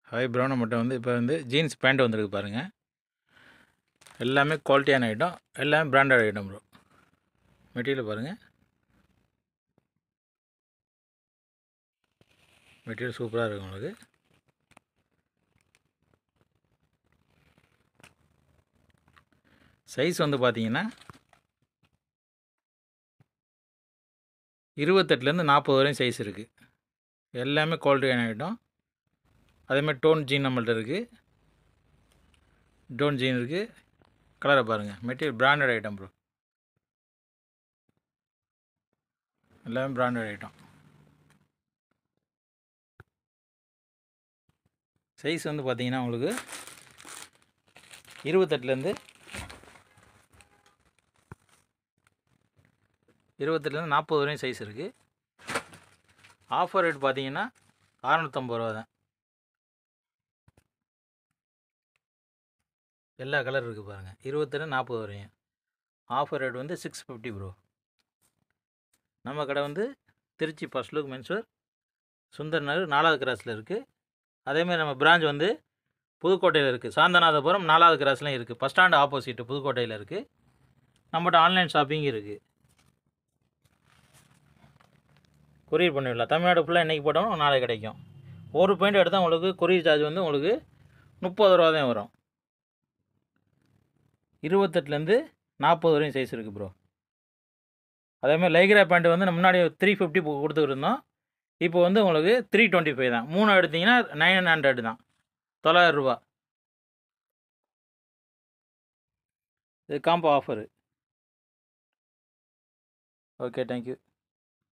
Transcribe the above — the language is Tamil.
ஹாய் ப்ரோ நம்மகிட்ட வந்து இப்போ வந்து ஜீன்ஸ் பேண்ட் வந்திருக்கு பாருங்கள் எல்லாமே குவாலிட்டியான ஐட்டம் எல்லாமே பிராண்டட் ஐட்டம் ப்ரோ மெட்டீரியல் பாருங்கள் மெட்டீரியல் சூப்பராக இருக்கும் உங்களுக்கு சைஸ் வந்து பார்த்தீங்கன்னா இருபத்தெட்டுலேருந்து நாற்பது வரையும் சைஸ் இருக்குது எல்லாமே குவாலிட்டியான ஐட்டம் அதேமாதிரி டோன் ஜீன் நம்மள்ட்ட இருக்குது டோன் ஜீன் இருக்குது கலரை பாருங்கள் மெட்டீரியல் பிராண்டட் ஐட்டம் ப்ரோ எல்லாமே பிராண்டட் ஐட்டம் சைஸ் வந்து பார்த்தீங்கன்னா உங்களுக்கு இருபத்தெட்டுலேருந்து இருபத்தெட்டுலேருந்து நாற்பது வரையும் சைஸ் இருக்குது ஆஃபர் ரேட் பார்த்தீங்கன்னா அறநூற்றம்பது ரூபா தான் எல்லா கலர் இருக்குது பாருங்கள் இருபத்தெட்டு நாற்பது வரையும் ஆஃபர் ரேட் வந்து சிக்ஸ் ஃபிஃப்டி ப்ரோ நம்ம கடை வந்து Trichy first look menswear Sundar Nagar நாலாவது கிராஸில் இருக்குது அதேமாதிரி நம்ம பிரான்ச் வந்து புதுக்கோட்டையில் இருக்குது சாந்தநாதபுரம் நாலாவது கிராஸ்லையும் இருக்குது பஸ் ஸ்டாண்டு ஆப்போசிட் புதுக்கோட்டையில் இருக்குது நம்மகிட்ட ஆன்லைன் ஷாப்பிங் இருக்குது கொரியர் பண்ணிடலாம் தமிழ்நாடு ஃபுல்லாக என்றைக்கு போட்டாலும் நாளைக்கு கிடைக்கும் ஒரு பாயிண்ட் எடுத்தால் உங்களுக்கு கொரியர் சார்ஜ் வந்து உங்களுக்கு முப்பது ரூபா தான் வரும் இருபத்தெட்டுலேருந்து நாற்பது வரையும் சைஸ் இருக்குது ப்ரோ அதேமாதிரி லைக்ரா பேண்ட் வந்து நம்ம முன்னாடி த்ரீ ஃபிஃப்டி கொடுத்துக்கிட்டு இருந்தோம் இப்போ வந்து உங்களுக்கு த்ரீ டுவெண்ட்டி ஃபைவ் தான் மூணு எடுத்தீங்கன்னா நைன் ஹண்ட்ரட் தான் தொள்ளாயிரரூபா இது காம்போ ஆஃபரு ஓகே தேங்க்யூ